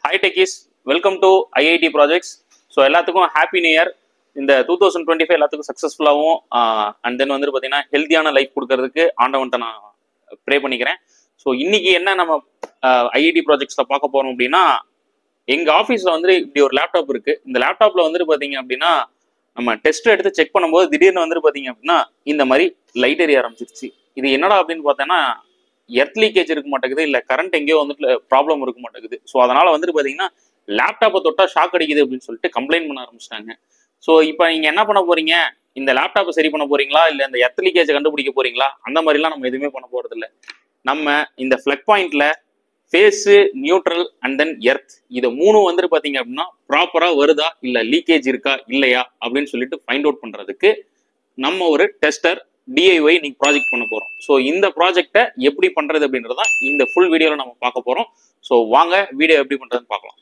hi techies welcome to IIT projects so எல்லாத்துக்கும் happy new year இந்த two thousand twenty five எல்லாத்துக்கும் சக்ஸஸ்ஃபுல்லாகவும் and then வந்துட்டு பார்த்தீங்கன்னா ஹெல்த்தியான லைஃப் கொடுக்கறதுக்கு ஆண்டவன்ட்ட நான் ப்ரே பண்ணிக்கிறேன் ஸோ இன்னைக்கு என்ன நம்ம ஐஐடி ப்ராஜெக்ட்ஸில் பார்க்க போகிறோம் அப்படின்னா எங்கள் ஆஃபீஸில் வந்து இப்படி ஒரு லேப்டாப் இருக்குது இந்த லேப்டாப்பில் வந்துட்டு பார்த்தீங்க அப்படின்னா நம்ம டெஸ்ட் எடுத்து செக் பண்ணும்போது திடீர்னு வந்துட்டு பார்த்தீங்க அப்படின்னா இந்த மாதிரி லைட் எரிய ஆரம்பிச்சிருச்சு இது என்னடா அப்படின்னு பார்த்தோன்னா எர்த் லீக்கேஜ் இருக்க மாட்டேங்குது இல்லை கரண்ட் எங்கேயோ வந்துட்டு ப்ராப்ளம் இருக்க மாட்டேங்குது ஸோ அதனால வந்துட்டு பார்த்தீங்கன்னா லேப்டாப்பை தொட்டா ஷாக் அடிக்குது அப்படின்னு சொல்லிட்டு கம்ப்ளைண்ட் பண்ண ஆரம்பிச்சிட்டாங்க ஸோ இப்போ நீங்கள் என்ன பண்ண போறீங்க இந்த லேப்டாப்பை சரி பண்ண போறீங்களா இல்லை இந்த எர்த் லீக்கேஜை கண்டுபிடிக்க போறீங்களா அந்த மாதிரிலாம் நம்ம எதுவுமே பண்ண போறது இல்ல நம்ம இந்த ஃபிளக் பாயிண்ட்ல phase neutral and then earth இதை மூணு வந்துட்டு பார்த்தீங்க அப்படின்னா ப்ராப்பராக வருதா இல்லை லீக்கேஜ் இருக்கா இல்லையா அப்படின்னு சொல்லிட்டு ஃபைண்ட் அவுட் பண்ணுறதுக்கு நம்ம ஒரு டெஸ்டர் டிஐஒய் இன்னைக்கு ப்ராஜெக்ட் பண்ண போகிறோம் ஸோ இந்த ப்ராஜெக்டை எப்படி பண்ணுறது அப்படின்றது தான் இந்த ஃபுல் வீடியோவில் நம்ம பார்க்க போகிறோம் ஸோ வாங்க வீடியோ எப்படி பண்ணுறதுன்னு பார்க்கலாம்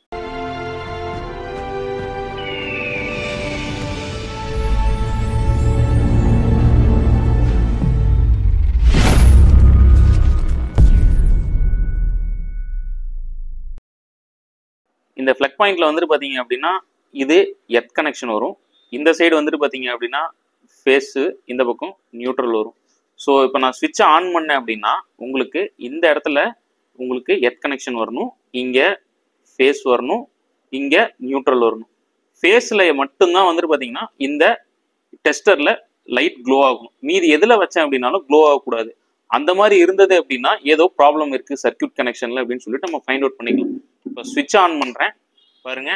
இந்த ஃப்ளக் பாயிண்ட்ல வந்துட்டு பார்த்தீங்க அப்படின்னா இது எர்த் கனெக்ஷன் வரும் இந்த சைடு வந்துட்டு பார்த்தீங்க அப்படின்னா ஃபேஸு இந்த பக்கம் நியூட்ரல் வரும் ஸோ இப்போ நான் ஸ்விட்சை ஆன் பண்ணேன் அப்படின்னா உங்களுக்கு இந்த இடத்துல உங்களுக்கு எர்த் கனெக்ஷன் வரணும் இங்கே ஃபேஸ் வரணும் இங்கே நியூட்ரல் வரணும் ஃபேஸில் மட்டும்தான் வந்துட்டு பார்த்தீங்கன்னா இந்த டெஸ்டரில் லைட் க்ளோ ஆகும் மீதி எதில் வச்சேன் அப்படின்னாலும் க்ளோ ஆகக்கூடாது அந்த மாதிரி இருந்தது அப்படின்னா ஏதோ ப்ராப்ளம் இருக்குது சர்க்யூட் கனெக்ஷனில் அப்படின்னு சொல்லிட்டு நம்ம ஃபைண்ட் அவுட் பண்ணிக்கலாம் இப்போ ஸ்விட்ச் ஆன் பண்ணுறேன் பாருங்க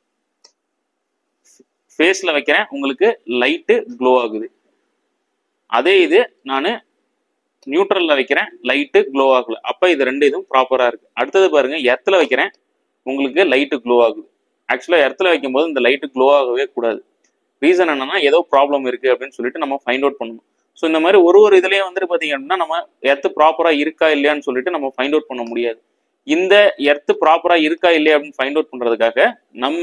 ஃபேஸில் வைக்கிறேன் உங்களுக்கு லைட்டு க்ளோ ஆகுது அதே இது நான் நியூட்ரலில் வைக்கிறேன் லைட்டு க்ளோ ஆகல அப்போ இது ரெண்டு இதுவும் ப்ராப்பராக இருக்குது அடுத்தது பாருங்க எர்த்தில் வைக்கிறேன் உங்களுக்கு லைட்டு க்ளோ ஆகுது ஆக்சுவலாக எர்த்தில் வைக்கும்போது இந்த லைட்டு க்ளோ ஆகவே கூடாது ரீசன் என்னன்னா ஏதோ ப்ராப்ளம் இருக்குது அப்படின்னு சொல்லிட்டு நம்ம ஃபைண்ட் அவுட் பண்ணணும் ஸோ இந்த மாதிரி ஒரு ஒரு இதுலேயே வந்துட்டு பார்த்தீங்க அப்படின்னா நம்ம எர்த்து ப்ராப்பராக இருக்கா இல்லையான்னு சொல்லிட்டு நம்ம ஃபைண்ட் அவுட் பண்ண முடியாது இந்த எர்த்து ப்ராப்பராக இருக்கா இல்லையா அப்படின்னு ஃபைண்ட் அவுட் பண்ணுறதுக்காக நம்ம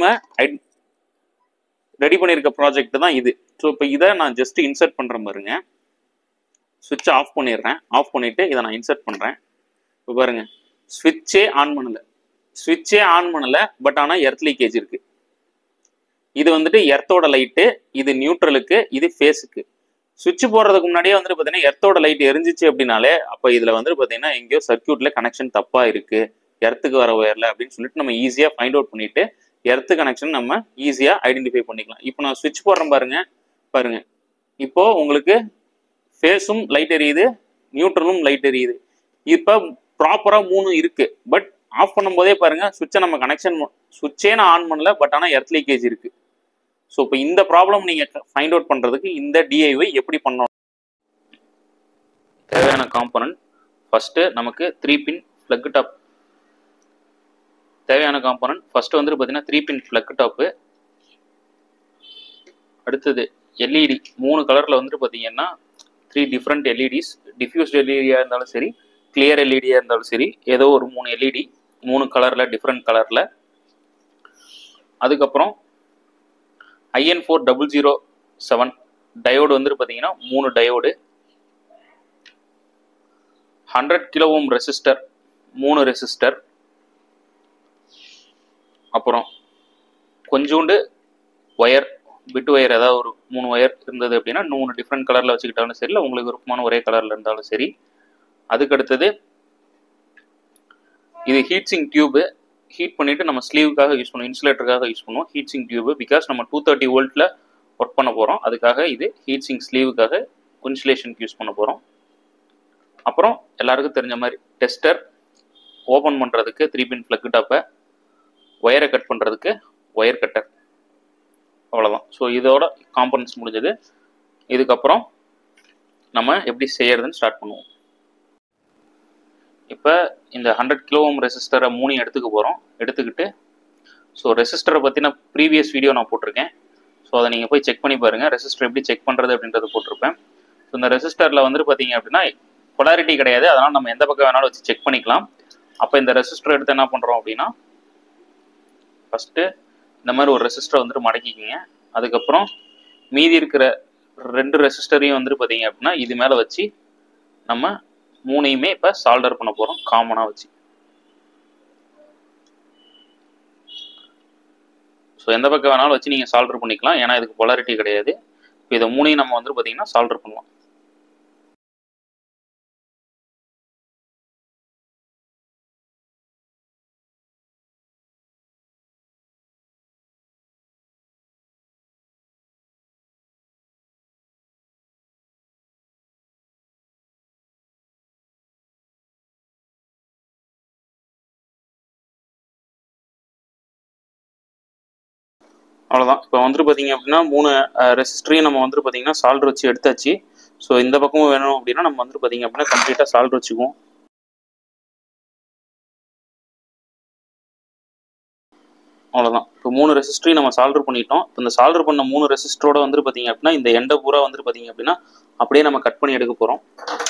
ரெடி பண்ணியிருக்க ப்ராஜெக்ட் தான் இது ஸோ இப்போ இதை நான் ஜஸ்ட் இன்சர்ட் பண்ணுறேன் பாருங்க சுவிட்சை ஆஃப் பண்ணிடுறேன் ஆஃப் பண்ணிவிட்டு இதை நான் இன்சர்ட் பண்ணுறேன் இப்போ பாருங்க ஸ்விட்சே ஆன் பண்ணலை ஸ்விட்சே ஆன் பண்ணலை பட் ஆனால் எர்த் லீக்கேஜ் இருக்கு இது வந்துட்டு எர்த்தோட லைட்டு இது நியூட்ரலுக்கு இது ஃபேஸுக்கு சுவிட்ச் போடுறதுக்கு முன்னாடியே வந்துட்டு பார்த்தீங்கன்னா எர்த்தோட லைட் எரிஞ்சிச்சு அப்படின்னாலே அப்போ இதில் வந்துட்டு பார்த்தீங்கன்னா எங்கேயோ சர்க்கியூட்ல கனெக்ஷன் தப்பாக இருக்கு எர்த்துக்கு வர ஒயர்ல அப்படின்னு சொல்லிட்டு நம்ம ஈஸியாக ஃபைண்ட் அவுட் பண்ணிட்டு எர்த்து கனெக்ஷன் நம்ம ஈஸியாக ஐடென்டிஃபை பண்ணிக்கலாம் இப்போ நான் சுவிட்ச் போடுறேன் பாருங்க பாருங்க இப்போ உங்களுக்கு ஃபேஸும் லைட் எரியுது நியூட்ரலும் லைட் எரியுது இப்போ ப்ராப்பராக மூணு இருக்கு பட் ஆஃப் பண்ணும்போதே பாருங்க சுவிட்சை நம்ம கனெக்ஷன் சுவிட்சே நான் ஆன் பண்ணல பட் ஆனால் எர்த் லீக்கேஜ் இருக்கு ஸோ இப்போ இந்த ப்ராப்ளம் நீங்கள் ஃபைண்ட் அவுட் பண்ணுறதுக்கு இந்த டிஐவை எப்படி பண்ணணும் தேவையான காம்பனன்ட் ஃபஸ்ட்டு நமக்கு த்ரீ பின் ஃப்ளக் டாப் தேவையான காம்பனன்ட் ஃபஸ்ட்டு வந்துட்டு பார்த்தீங்கன்னா த்ரீ பின் ஃப்ளக் டாப்பு அடுத்தது எல்இடி மூணு கலரில் வந்துட்டு பார்த்தீங்கன்னா த்ரீ டிஃப்ரெண்ட் எல்இடிஸ் டிஃப்யூஸ்ட் எல்இடியாக இருந்தாலும் சரி கிளியர் எல்இடியாக இருந்தாலும் சரி ஏதோ ஒரு மூணு எல்இடி மூணு கலரில் டிஃப்ரெண்ட் கலரில் அதுக்கப்புறம் IN four double zero seven diode வந்துட்டு பார்த்தீங்கன்னா மூணு diode hundred kilo ohm resistor மூணு ரெசிஸ்டர் அப்புறம் கொஞ்சோண்டு ஒயர் பிட் ஒயர் ஏதாவது ஒரு மூணு ஒயர் இருந்தது அப்படின்னா மூணு டிஃப்ரெண்ட் கலரில் வச்சுக்கிட்டாலும் சரி இல்லை உங்களுக்கு விருப்பமான ஒரே கலரில் இருந்தாலும் சரி அதுக்கு அடுத்தது இது ஹீட்ஸிங் டியூபு ஹீட் பண்ணிவிட்டு நம்ம ஸ்லீவுக்காக யூஸ் பண்ணுவோம் இன்சுலேட்டருக்காக யூஸ் பண்ணுவோம் ஹீட்ஸிங் டியூபு பிகாஸ் நம்ம டூ தேர்ட்டி வோல்ட்டில் ஒர்க் பண்ண போகிறோம் அதுக்காக இது ஹீட்ஸிங் ஸ்லீவுக்காக இன்சுலேஷனுக்கு யூஸ் பண்ண போகிறோம் அப்புறம் எல்லாருக்கும் தெரிஞ்ச மாதிரி டெஸ்டர் ஓப்பன் பண்ணுறதுக்கு த்ரீ பின் ஃப்ளக் டாப்பை ஒயரை கட் பண்ணுறதுக்கு ஒயர் கட்டர் அவ்வளோதான் ஸோ இதோட காம்பனன்ஸ் முடிஞ்சது இதுக்கப்புறம் நம்ம எப்படி செய்யறதுன்னு ஸ்டார்ட் பண்ணுவோம் இப்போ இந்த ஹண்ட்ரட் கிலோ ஓம் ரெசிஸ்டரை மூணு எடுத்துக்க போகிறோம் எடுத்துக்கிட்டு ஸோ ரெசிஸ்டரை பற்றின ப்ரீவியஸ் வீடியோ நான் போட்டிருக்கேன் ஸோ அதை நீங்கள் போய் செக் பண்ணி பாருங்கள் ரெசிஸ்டர் எப்படி செக் பண்ணுறது அப்படின்றத போட்டிருப்பேன் ஸோ இந்த ரெசிஸ்டரில் வந்துட்டு பார்த்தீங்க அப்படின்னா பொலாரிட்டி கிடையாது அதனால் நம்ம எந்த பக்கம் வேணாலும் வச்சு செக் பண்ணிக்கலாம் அப்போ இந்த ரெசிஸ்டர் எடுத்து என்ன பண்ணுறோம் அப்படின்னா ஃபஸ்ட்டு இந்த மாதிரி ஒரு ரெசிஸ்டரை வந்துட்டு மடக்கிக்கிங்க அதுக்கப்புறம் மீதி இருக்கிற ரெண்டு ரெசிஸ்டரையும் வந்துட்டு பார்த்தீங்க அப்படின்னா இது மேலே வச்சு நம்ம மூணையுமே இப்போ சால்டர் பண்ண போகிறோம் காமனாக வச்சு ஸோ எந்த பக்கம் வேணாலும் வச்சு நீங்கள் சால்டர் பண்ணிக்கலாம் ஏன்னா இதுக்கு பொலாரிட்டி கிடையாது இப்போ இதை மூணையும் நம்ம வந்து பார்த்தீங்கன்னா சால்டர் பண்ணலாம் அவ்வளோதான் இப்போ வந்துட்டு பார்த்தீங்க அப்படின்னா மூணு ரெசிஸ்டரையும் நம்ம வந்துட்டு பார்த்தீங்கன்னா சால்டர் வச்சு எடுத்தாச்சு ஸோ இந்த பக்கமும் வேணும் அப்படின்னா நம்ம வந்துட்டு பார்த்தீங்க அப்படின்னா கம்ப்ளீட்டாக சால்டர் வச்சுக்குவோம் அவ்வளோதான் இப்போ மூணு ரெசிஸ்டரையும் நம்ம சால்டர் பண்ணிட்டோம் இப்போ இந்த சால்டர் பண்ண மூணு ரெசிஸ்டரோட வந்துட்டு பார்த்தீங்க அப்படின்னா இந்த எண்டை பூரா வந்துட்டு பார்த்தீங்க அப்படின்னா அப்படியே நம்ம கட் பண்ணி எடுக்க போகிறோம்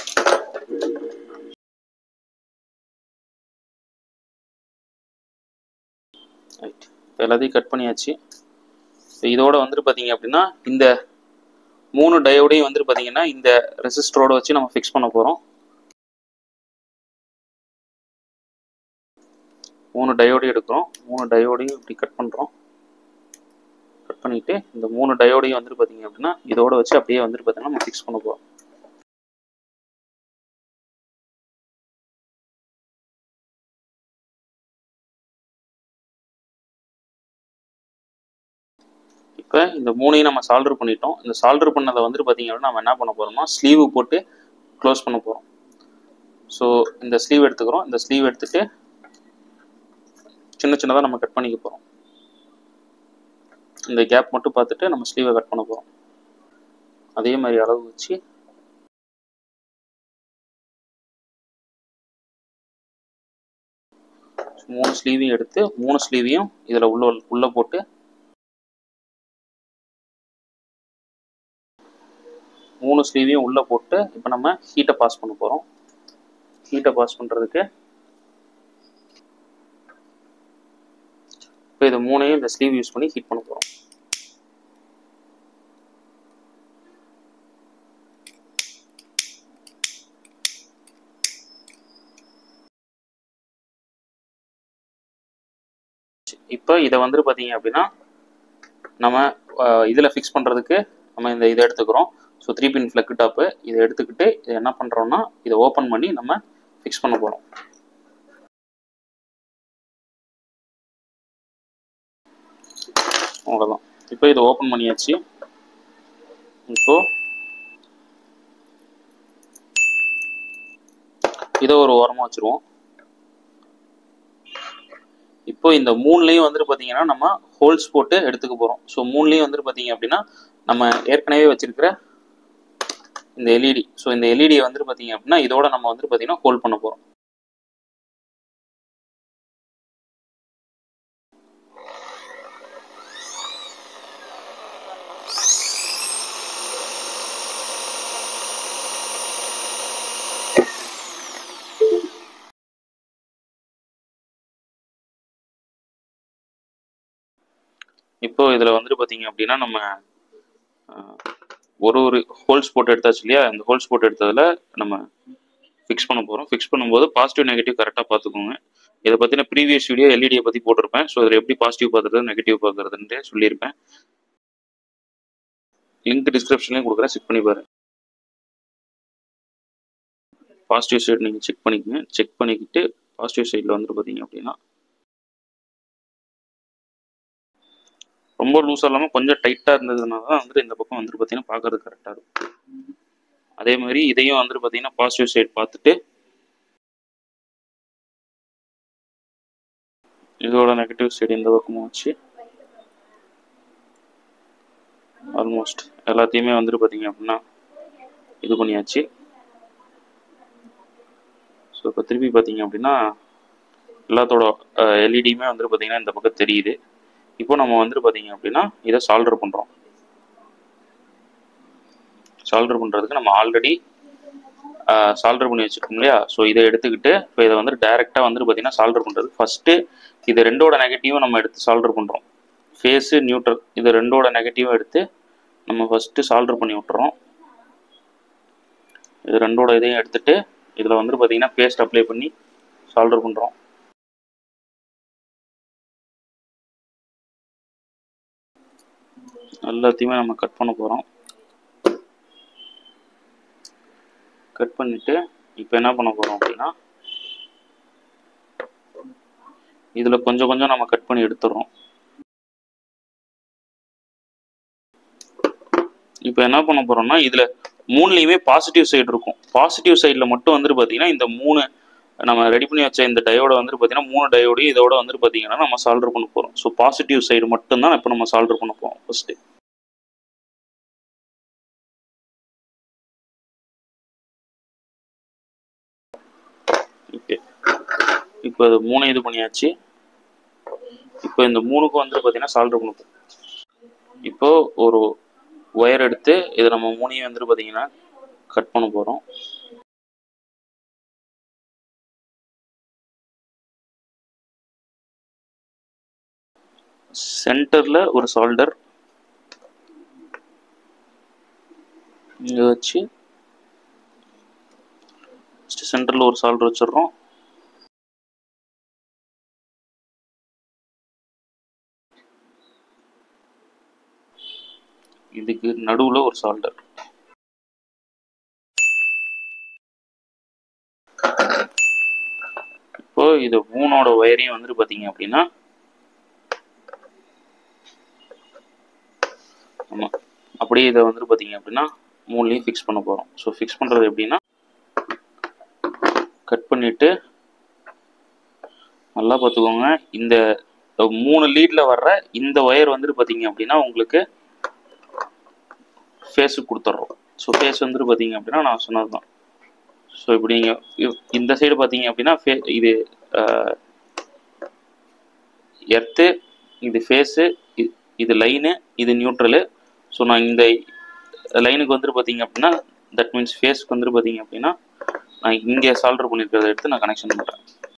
ரைட் இப்போ எல்லாத்தையும் கட் பண்ணியாச்சு ஸோ இதோட வந்துட்டு பார்த்தீங்க அப்படின்னா இந்த மூணு டயோடையும் வந்துட்டு பார்த்தீங்கன்னா இந்த ரெசிஸ்டரோட வச்சு நம்ம ஃபிக்ஸ் பண்ண போகிறோம் மூணு டயோடையும் எடுக்கிறோம் மூணு டயோடையும் இப்படி கட் பண்ணுறோம் கட் பண்ணிவிட்டு இந்த மூணு டயோடையும் வந்துட்டு பார்த்தீங்க அப்படின்னா இதோட வச்சு அப்படியே வந்துட்டு பார்த்தீங்கன்னா நம்ம ஃபிக்ஸ் பண்ண போகிறோம் இப்போ இந்த மூணையும் நம்ம சால்டர் பண்ணிட்டோம் இந்த சால்டர் பண்ணதை வந்துட்டு பார்த்தீங்க அப்படின்னா நம்ம என்ன பண்ண போகிறோம்னா ஸ்லீவு போட்டு க்ளோஸ் பண்ண போகிறோம் ஸோ இந்த ஸ்லீவ் எடுத்துக்கிறோம் இந்த ஸ்லீவ் எடுத்துட்டு சின்ன சின்னதாக நம்ம கட் பண்ணிக்க போகிறோம் இந்த கேப் மட்டும் பார்த்துட்டு நம்ம ஸ்லீவை கட் பண்ண போகிறோம் அதே மாதிரி அளவு வச்சு மூணு ஸ்லீவையும் எடுத்து மூணு ஸ்லீவையும் இதில் உள்ள உள்ளே போட்டு மூணு ஸ்லீவையும் உள்ளே போட்டு இப்போ நம்ம ஹீட்டை பாஸ் பண்ண போகிறோம் ஹீட்டை பாஸ் பண்ணுறதுக்கு இப்போ இது மூணையும் இந்த ஸ்லீவ் யூஸ் பண்ணி ஹீட் பண்ண போகிறோம் இப்போ இதை வந்துட்டு பார்த்தீங்க அப்படின்னா நம்ம இதில் ஃபிக்ஸ் பண்ணுறதுக்கு நம்ம இந்த இதை எடுத்துக்கிறோம் so three pin plug top இதை எடுத்துக்கிட்டு இதை என்ன பண்ணுறோம்னா இதை ஓப்பன் பண்ணி நம்ம ஃபிக்ஸ் பண்ண போகிறோம் அவ்வளோதான் இப்போ இதை ஓப்பன் பண்ணியாச்சு இப்போ இதை ஒரு ஓரமாக வச்சுருவோம் இப்போ இந்த மூணுலேயும் வந்துட்டு பார்த்தீங்கன்னா நம்ம ஹோல்ஸ் போட்டு எடுத்துக்க போகிறோம் ஸோ மூணுலேயும் வந்துட்டு பார்த்தீங்க அப்படின்னா நம்ம ஏற்கனவே வச்சிருக்கிற இந்த எல்இடி ஸோ இந்த எல்இடியை வந்துட்டு பார்த்தீங்க அப்படின்னா இதோட நம்ம வந்துட்டு பார்த்தீங்கன்னா ஹோல்ட் பண்ண போகிறோம் இப்போ இதில் வந்துட்டு பார்த்தீங்க அப்படின்னா நம்ம ஒரு ஒரு ஹோல்ஸ் போட்டு எடுத்தாச்சு இல்லையா இந்த ஹோல்ஸ் போட்டு எடுத்ததில் நம்ம ஃபிக்ஸ் பண்ண போகிறோம் ஃபிக்ஸ் பண்ணும்போது பாசிட்டிவ் நெகட்டிவ் கரெக்டாக பார்த்துக்கோங்க இதை பற்றின ப்ரீவியஸ் வீடியோ எல்இடியை பற்றி போட்டிருப்பேன் ஸோ இதில் எப்படி பாசிட்டிவ் பார்க்குறது நெகட்டிவ் பார்க்குறதுன்ட்டு சொல்லியிருப்பேன் லிங்க் டிஸ்கிரிப்ஷன்லேயும் கொடுக்குறேன் செக் பண்ணி பாருங்க பாசிட்டிவ் சைடு நீங்கள் செக் பண்ணிக்கோங்க செக் பண்ணிக்கிட்டு பாசிட்டிவ் சைடில் வந்துட்டு பார்த்தீங்க அப்படின்னா ரொம்ப லூஸாக இல்லாமல் கொஞ்சம் டைட்டாக இருந்ததுனால தான் வந்துட்டு இந்த பக்கம் வந்துட்டு பார்த்தீங்கன்னா பார்க்கறது கரெக்டாக இருக்கும் அதே மாதிரி இதையும் வந்துட்டு பார்த்தீங்கன்னா பாசிட்டிவ் சைடு பார்த்துட்டு இதோட நெகட்டிவ் சைடு இந்த பக்கமும் வச்சு ஆல்மோஸ்ட் எல்லாத்தையுமே வந்துட்டு பார்த்தீங்க அப்படின்னா இது பண்ணியாச்சு ஸோ இப்போ திருப்பி பார்த்தீங்க அப்படின்னா எல்லாத்தோட எல்இடியுமே வந்துட்டு பார்த்தீங்கன்னா இந்த பக்கம் தெரியுது இப்போ நம்ம வந்துட்டு பார்த்தீங்க அப்படின்னா இதை சால்டர் பண்ணுறோம் சால்டர் பண்ணுறதுக்கு நம்ம ஆல்ரெடி சால்டர் பண்ணி வச்சுருக்கோம் இல்லையா ஸோ இதை எடுத்துக்கிட்டு இப்போ இதை வந்து டைரெக்டாக வந்துட்டு பார்த்தீங்கன்னா சால்டர் பண்ணுறது ஃபஸ்ட்டு இது ரெண்டோட நெகட்டிவும் நம்ம எடுத்து சால்டர் பண்ணுறோம் ஃபேஸு நியூட்ரல் இது ரெண்டோட நெகட்டிவும் எடுத்து நம்ம ஃபஸ்ட்டு சால்டர் பண்ணி விட்டுறோம் இது ரெண்டோட இதையும் எடுத்துட்டு இதில் வந்துட்டு பார்த்தீங்கன்னா பேஸ்ட் அப்ளை பண்ணி சால்டர் பண்ணுறோம் எல்லாத்தையுமே நம்ம கட் பண்ண போகிறோம் கட் பண்ணிட்டு இப்போ என்ன பண்ண போகிறோம் அப்படின்னா இதில் கொஞ்சம் கொஞ்சம் நம்ம கட் பண்ணி எடுத்துடுறோம் இப்போ என்ன பண்ண போகிறோம்னா இதில் மூணுலேயுமே பாசிட்டிவ் சைடு இருக்கும் பாசிட்டிவ் சைடில் மட்டும் வந்துட்டு பார்த்தீங்கன்னா இந்த மூணு நம்ம ரெடி பண்ணி வச்ச இந்த டயோட வந்துட்டு பார்த்தீங்கன்னா மூணு டயோடையும் இதோட வந்துட்டு பார்த்தீங்கன்னா நம்ம சால்டர் பண்ண போகிறோம் ஸோ பாசிட்டிவ் சைடு மட்டும்தான் இப்போ நம்ம சால்டர் பண்ண போகிறோம் ஃபஸ்ட்டு ஓகே இப்போ இது மூணு இது பண்ணியாச்சு இப்போ இந்த மூணுக்கும் வந்துட்டு பார்த்தீங்கன்னா சால்டர் பண்ண போகிறோம் இப்போ ஒரு ஒயர் எடுத்து இதை நம்ம மூணையும் வந்துட்டு பார்த்தீங்கன்னா கட் பண்ண போகிறோம் சென்டரில் ஒரு சால்டர் இங்கே வச்சு ஃபஸ்ட்டு சென்டரில் ஒரு சால்டர் வச்சிடுறோம் இதுக்கு நடுவில் ஒரு சால்டர் இப்போ இது மூணோட ஒயரையும் வந்துட்டு பார்த்தீங்க அப்படின்னா ஆமாம் அப்படியே இதை வந்துட்டு பார்த்தீங்க அப்படின்னா மூணுலேயும் ஃபிக்ஸ் பண்ண போகிறோம் ஸோ ஃபிக்ஸ் பண்ணுறது எப்படின்னா கட் பண்ணிவிட்டு நல்லா பார்த்துக்கோங்க இந்த மூணு லீடில் வர்ற இந்த ஒயர் வந்துட்டு பார்த்தீங்க அப்படின்னா உங்களுக்கு ஃபேஸுக்கு கொடுத்துட்றோம் ஸோ ஃபேஸ் வந்துட்டு பார்த்தீங்க அப்படின்னா நான் சொன்னது தான் ஸோ இப்படி நீங்கள் இந்த சைடு பார்த்தீங்க அப்படின்னா ஃபே இது எர்த்து இது ஃபேஸு இது லைனு இது நியூட்ரலு ஸோ நான் இந்த லைனுக்கு வந்துட்டு பார்த்தீங்க அப்படின்னா தட் மீன்ஸ் ஃபேஸ்க்கு வந்துட்டு பார்த்தீங்க அப்படின்னா நான் இங்கே சால்டர் பண்ணியிருக்கிறத எடுத்து நான் கனெக்ஷன் பண்ணுறேன்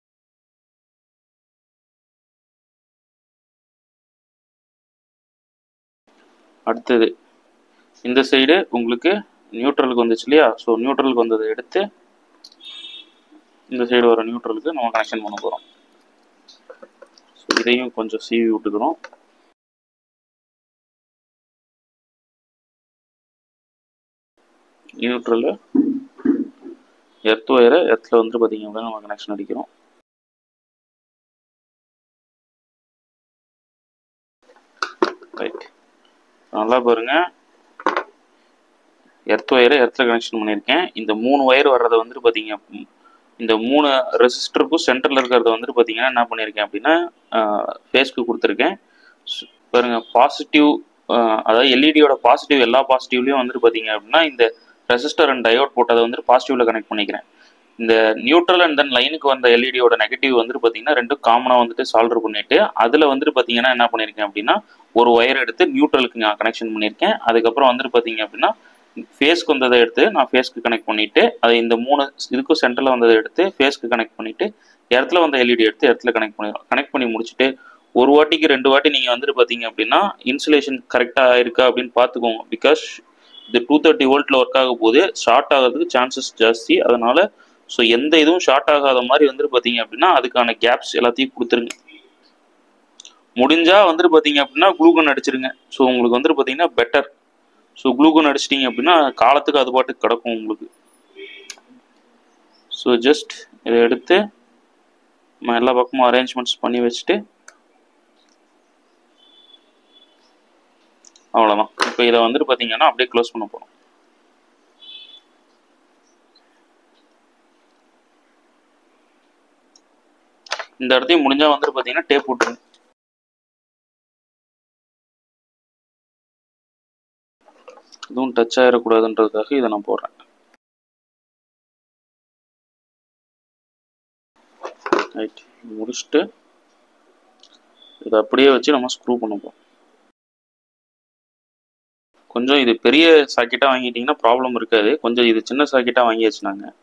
அடுத்தது இந்த சைடு உங்களுக்கு நியூட்ரலுக்கு வந்துச்சு இல்லையா ஸோ நியூட்ரலுக்கு வந்ததை எடுத்து இந்த சைடு வர நியூட்ரலுக்கு நம்ம கனெக்ஷன் பண்ண போகிறோம் ஸோ இதையும் கொஞ்சம் சீவி விட்டுக்கிறோம் நியூட்ரலு எர்த் ஒயரை எர்த்தில் வந்து பார்த்தீங்க அப்படின்னா நம்ம கனெக்ஷன் அடிக்கிறோம் ரைட் நல்லா பாருங்கள் எர்த் ஒயரை எர்த்தில் கனெக்ஷன் பண்ணியிருக்கேன் இந்த மூணு ஒயர் வர்றதை வந்துட்டு பார்த்தீங்க இந்த மூணு ரெசிஸ்டருக்கும் சென்டரில் இருக்கிறத வந்துட்டு பார்த்தீங்கன்னா என்ன பண்ணியிருக்கேன் அப்படின்னா ஃபேஸ்க்கு கொடுத்துருக்கேன் பாருங்க பாசிட்டிவ் அதாவது எல்இடியோட பாசிட்டிவ் எல்லா பாசிட்டிவ்லையும் வந்துட்டு பார்த்தீங்க அப்படின்னா இந்த ரெசிஸ்டர் அண்ட் டயோட் போட்டதை வந்துட்டு பாசிட்டிவில் கனெக்ட் பண்ணிக்கிறேன் இந்த நியூட்ரல் அண்ட் தென் லைனுக்கு வந்த எல்இடியோட நெகட்டிவ் வந்துட்டு பார்த்தீங்கன்னா ரெண்டும் காமனாக வந்துட்டு சால்டர் பண்ணிட்டு அதில் வந்துட்டு பார்த்தீங்கன்னா என்ன பண்ணியிருக்கேன் அப்படின்னா ஒரு ஒயர் எடுத்து நியூட்ரலுக்கு நான் கனெக்ஷன் பண்ணியிருக்கேன் அதுக்கப்புறம் வந்துட்டு பார்த்தீங்க அப்படின்னா ஃபேஸ்க்கு வந்ததை எடுத்து நான் ஃபேஸ்க்கு கனெக்ட் பண்ணிட்டு அதை இந்த மூணு இதுக்கும் சென்டரில் வந்ததை எடுத்து ஃபேஸ்க்கு கனெக்ட் பண்ணிட்டு இடத்துல வந்த எல்இடி எடுத்து இடத்துல கனெக்ட் பண்ணிடுறோம் கனெக்ட் பண்ணி முடிச்சுட்டு ஒரு வாட்டிக்கு ரெண்டு வாட்டி நீங்கள் வந்துட்டு பார்த்தீங்க அப்படின்னா இன்சுலேஷன் கரெக்டாக இருக்கா அப்படின்னு பார்த்துக்கோங்க பிகாஸ் இது டூ தேர்ட்டி வோல்ட்டில் ஒர்க் ஆக போது ஷார்ட் ஆகிறதுக்கு சான்சஸ் ஜாஸ்தி அதனால ஸோ எந்த இதுவும் ஷார்ட் ஆகாத மாதிரி வந்துட்டு பார்த்தீங்க அப்படின்னா அதுக்கான கேப்ஸ் எல்லாத்தையும் கொடுத்துருங்க முடிஞ்சா வந்துட்டு பார்த்தீங்க அப்படின்னா குளூகன் அடிச்சிருங்க ஸோ உங்களுக்கு வந்துட்டு பார்த்தீங்கன்னா பெட்டர் ஸோ குளூகன் அடிச்சிட்டிங்க அப்படின்னா காலத்துக்கு அது பாட்டுக்கு கிடக்கும் உங்களுக்கு ஸோ ஜஸ்ட் இதை எடுத்து நம்ம எல்லா பக்கமும் அரேஞ்ச்மெண்ட்ஸ் பண்ணி வச்சுட்டு அவ்வளோதான் இப்போ இதை வந்துட்டு பார்த்தீங்கன்னா அப்படியே க்ளோஸ் பண்ண போகிறோம் இந்த இடத்தையும் முடிஞ்சால் வந்துட்டு பார்த்தீங்கன்னா டேப் விட்டுருங்க எதுவும் டச் ஆகிடக்கூடாதுன்றதுக்காக இதை நான் போடுறேன் ரைட் முடிச்சுட்டு இதை அப்படியே வச்சு நம்ம ஸ்க்ரூ பண்ண போகிறோம் கொஞ்சம் இது பெரிய சாக்கெட்டாக வாங்கிட்டீங்கன்னா ப்ராப்ளம் இருக்காது கொஞ்சம் இது சின்ன சாக்கெட்டாக வாங்கியாச்சு நாங்கள்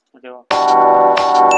ஓகேவா